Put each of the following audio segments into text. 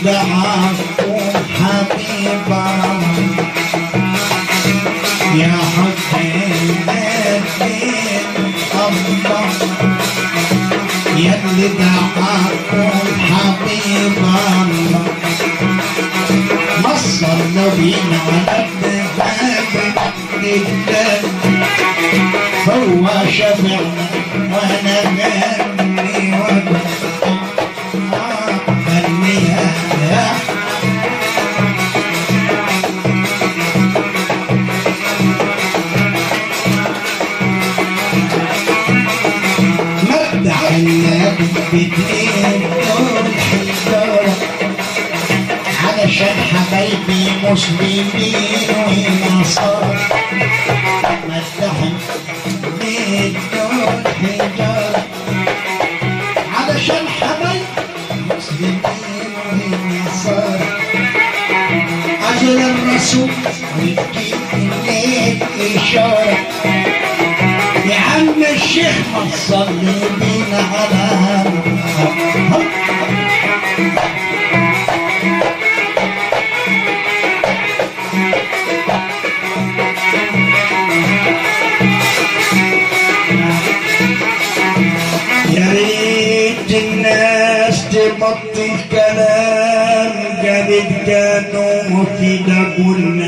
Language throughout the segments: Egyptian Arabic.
دعاكم حبيبا يا حسين الدين الله يا اللي دعاكم حبيبا وصلنا بينا على الباب جدا هو شفعنا وانا غني وانا غني يا مدح النبي بدين دول حجاره علشان حبايبي مسلمين ونصارى مدحن بدون حجارة علشان حبايبي مسلمين ونصارى أجل الرسول والدين إشارة يا عم الشيخ ما تصلي بينا على هم يا ريت الناس تبطل كلام قالت كانوا كده قلنا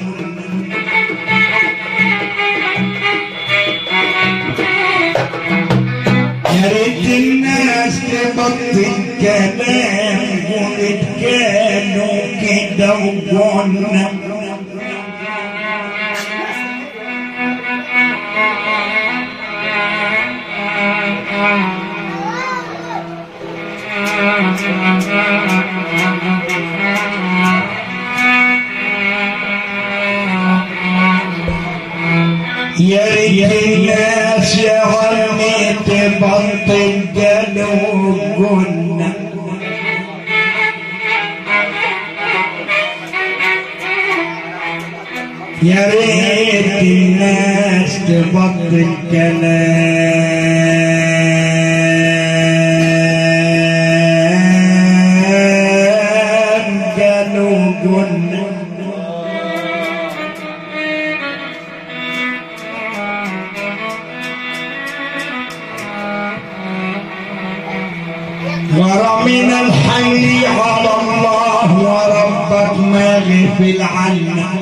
يا ريت الناس تبطل كلام قالت كانوا كده وقلنا يا ريت الناس يا عمي تبطل قالوا قلنا يا ريت الناس تبطل كلام قالوا قلنا ورا من الحي على الله وربك ما غفل عنا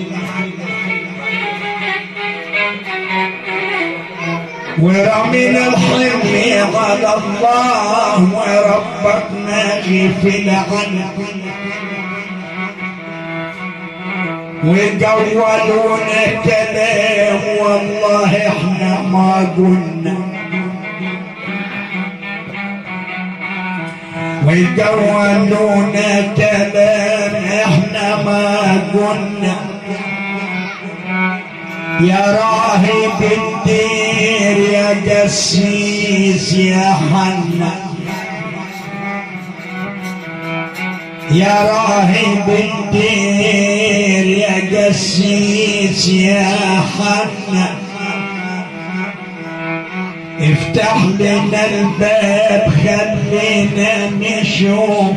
ورا من الحي على الله وربك ما غفل عنا وقولونا كلام والله احنا ما قلنا ويقولونا كلام احنا ما قلنا يا راهب الدير يا قسيس يا حنا يا راهب الدير يا قسيس يا حنا افتح لنا الباب خلينا نشوف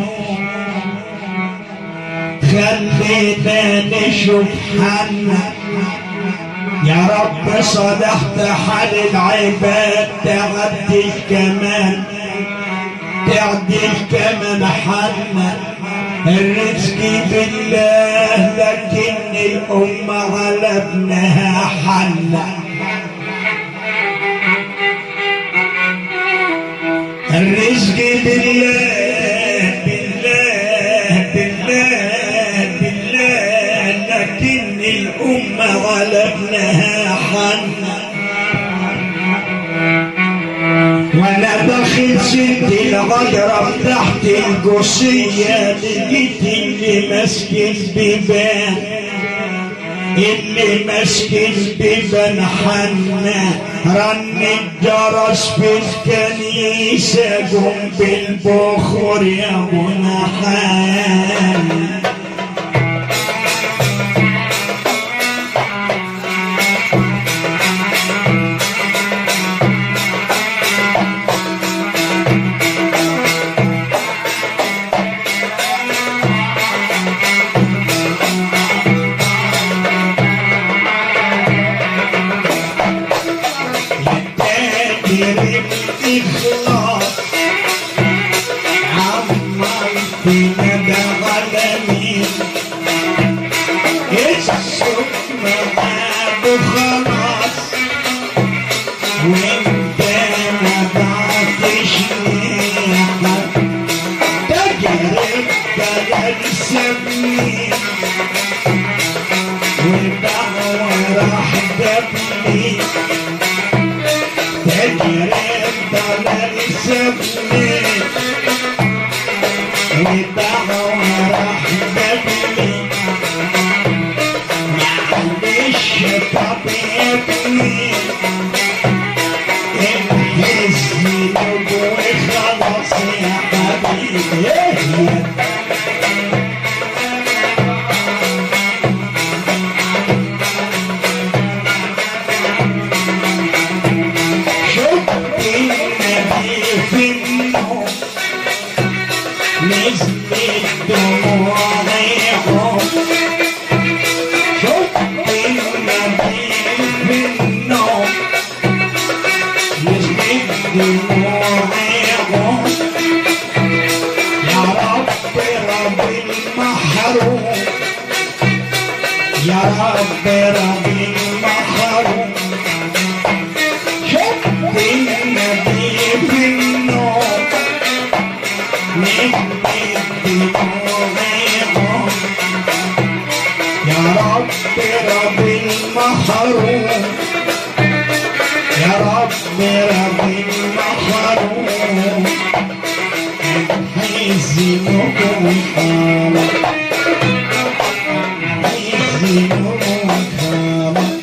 خلينا نشوف حنا يا رب صلحت حال العباد تعدل كمان تعدل كمان حنا الرزق بالله لكن الأمة على ابنها حنا الرزق بالله بالله بالله بالله لكن الأمة غلبناها حنا وانا داخل سد الغدرة تحت القصية لقيت اللي ماسك البيبان اللي ماسك البيبان حنا رن الجرس في الكنيسة قم بالبخور يا ابو نحان والدعوة راح تبني تجري الضلال سبني والدعوة راح تبني معلش طب ابني الحزن لو خلاص يا حبيبي يا شفت النبي في النوم نزلت دموعهم شفت النبي في النوم نزلت دموعهم يا رب رب المحروم يا رب رب المحروم شفت النبي في النوم نجم دموعهم يا رب رب المحروم يا رب رب المحروم هيزنكم خالق هيزنكم خالق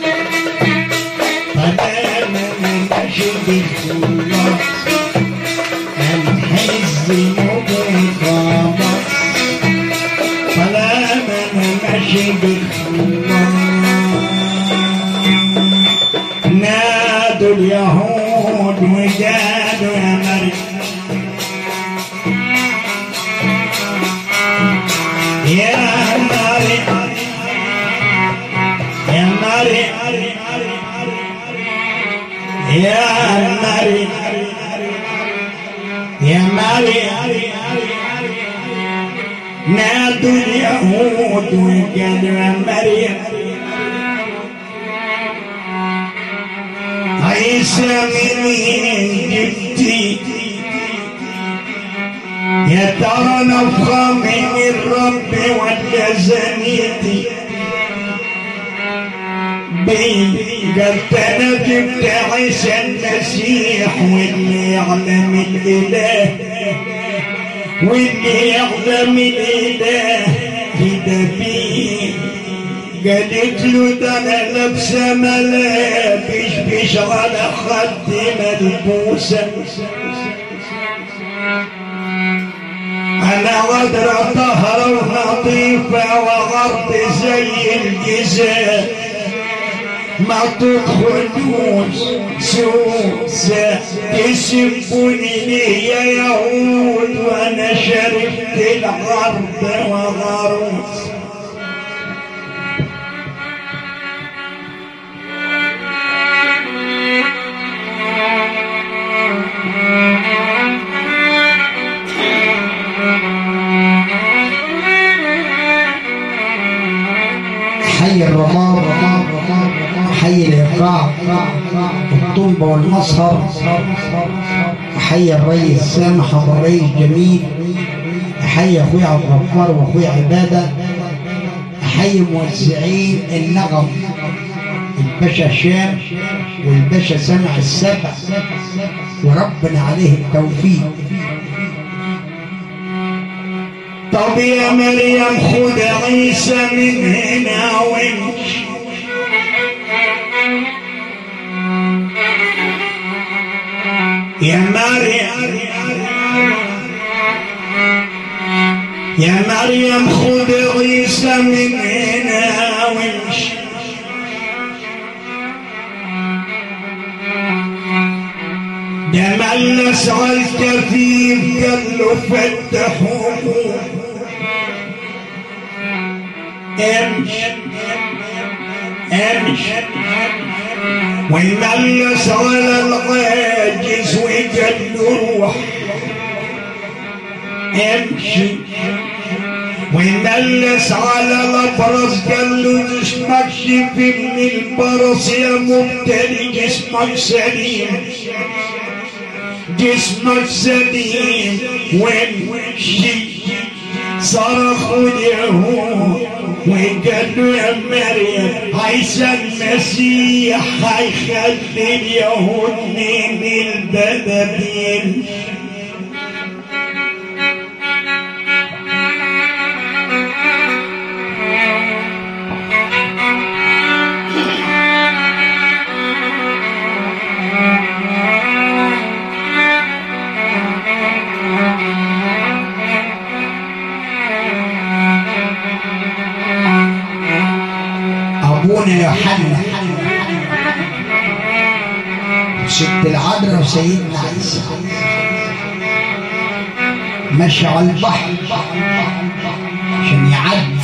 فلا نشد الله الحز مبخامة فلا نشد الله نادوا اليهود وجادوا يا مريم يا مريم يا مريم يا مريم يا مريم نادوا اليهود وقالوا يا مريم عيسى منين جبتي يا ترى نفخة من الرب ولا زنيتي بي قلت انا جبت عيسى المسيح واللي يعلم الاله واللي يعلم الاله كده بيه قالت له ده انا لابسه ملابس بش على خد ملبوسه انا غدرة طهرة ونظيفة وغرب زي الجزاء ما تدخلوش سوسة تسبوني ليه يا يهود وانا شربت العرض وغروس حي الرماد حي الإيقاع الطنبة والمصهر حي الريس سامح أبو الريس جميل حي أخوي عبد الغفار وأخوي عبادة حي موزعين النغم الباشا شام والباشا سامع السبع وربنا عليه التوفيق طب يا مريم خد عيسى من هنا وامشي يا مريم يا مريم خد عيسى من هنا وامشي ده ملس على الكفيف قال له فتحوا امشي امشي ويملس على العاجز وقال له روح امشي ويملس على الابرص قال له جسمك شفي من البرص يا مبتلي جسمك سليم جسمك سليم وامشي صرخوا اليهود وقال له يا مريم عيسى المسيح هيخلي اليهود من البلدين ابونا يوحنا ست العذراء وسيدنا عيسى مشى على البحر عشان يعدي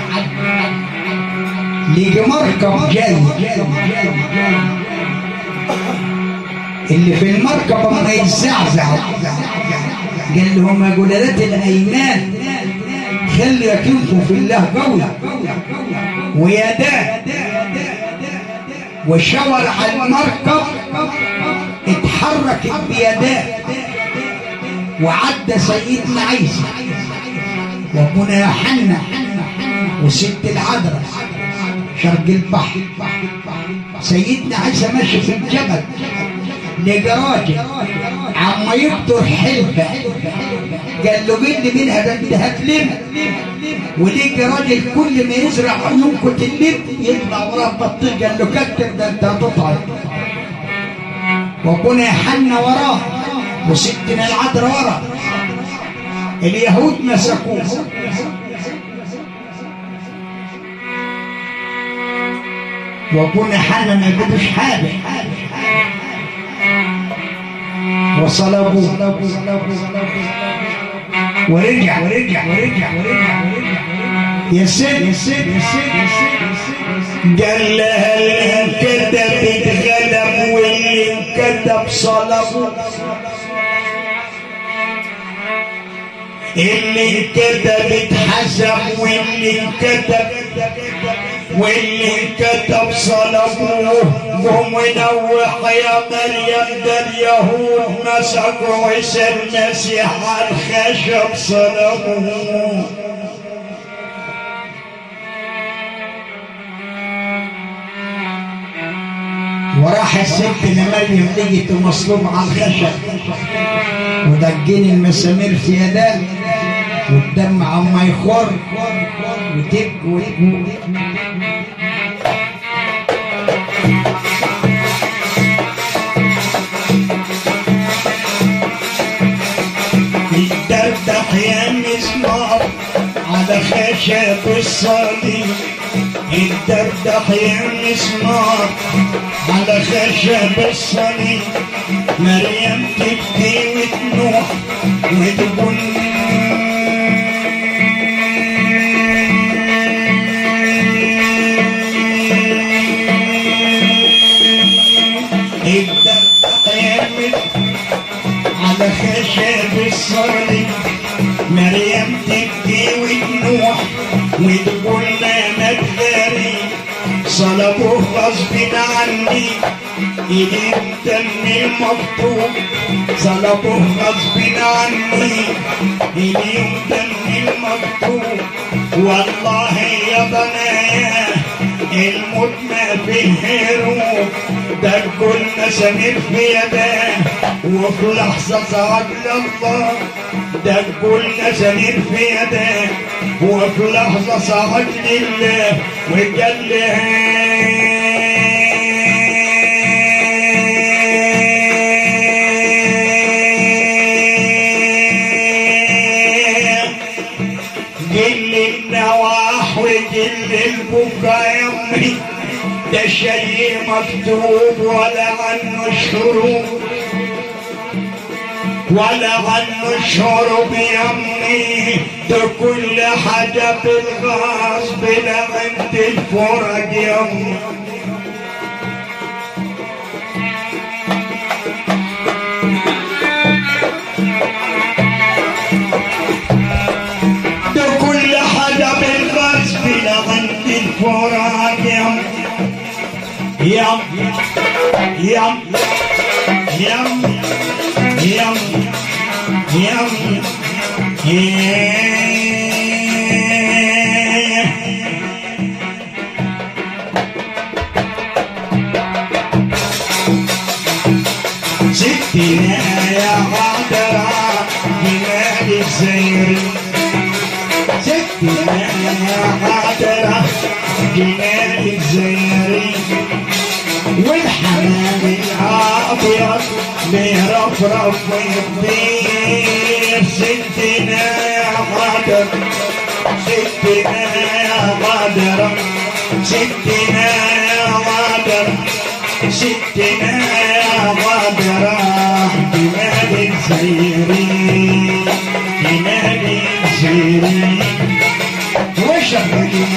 لقي مركب جاي اللي في المركب ما يتزعزع قال لهم يا جلالات الايمان خلي يكنكم في الله قوي ويداه وشاور على المركب اتحركت بيداه وعدى سيدنا عيسى وابونا يوحنا وست العذراء شرق البحر سيدنا عيسى ماشي في الجبل لقى راجل عما يقطر حلبة قال له بدي منها ده انت هتلم ولقى راجل كل ما يزرع عنقه اللب يطلع وراه بطيخ قال له كتر ده انت هتطعم وابونا يوحنا وراه وستنا العذراء وراه اليهود مسكوه وابونا يوحنا ما يجيبوش حاجه وصلبوه ورجع ورجع ورجع ورجع يا سيد يا سيد يا سيد يا سيد قال لها اللي انكتب اتغلب واللي انكتب صلبه اللي انكتب اتحسب واللي انكتب واللي انكتب صلبوه قوم نوح يا مريم ده اليهود مسكوا عيسى المسيح على الخشب صلبوه وراح الست لمريم لقيته مصلوب على الخشب ودقين المسامير في يداه والدم عما يخر وتبكي وتبكي يتدردح يا مسمار على خشب الصليب يتدردح يا مسمار على خشب الصليب مريم تبكي وتنوح وتقول الدردح يا مسمار على خشب الصليب مريم تبكي وتنوح وتقول لا مداري صلبوه غصب عني اليوم دم المكتوب صلبوه غصب عني اليوم دم المكتوب والله يا بنايا الموت ما فيه هروب ده كل مسامير في يداه وفي لحظة صعد لله ده كل مسامير في يداه وفي لحظة صعد لله وقال لها جل النواح وجل البكا يمي ده شيء مكتوب ولا عنه شروط ولا عنه شرب يمي ده كل حاجة بالغصب لا عند الفرج يمي ده كل حاجة بالغصب لا عند الفرج يمي يم يم يم يم يم ستنا يا غادرة جمال الزير ستنا يا غادرة جمال الزير والحمام الابيض بيرفرف ويطير ستنا يا غادر ستنا يا غادر ستنا يا غادر ستنا يا غادر جمال الزيرين جمال الزيرين وشرق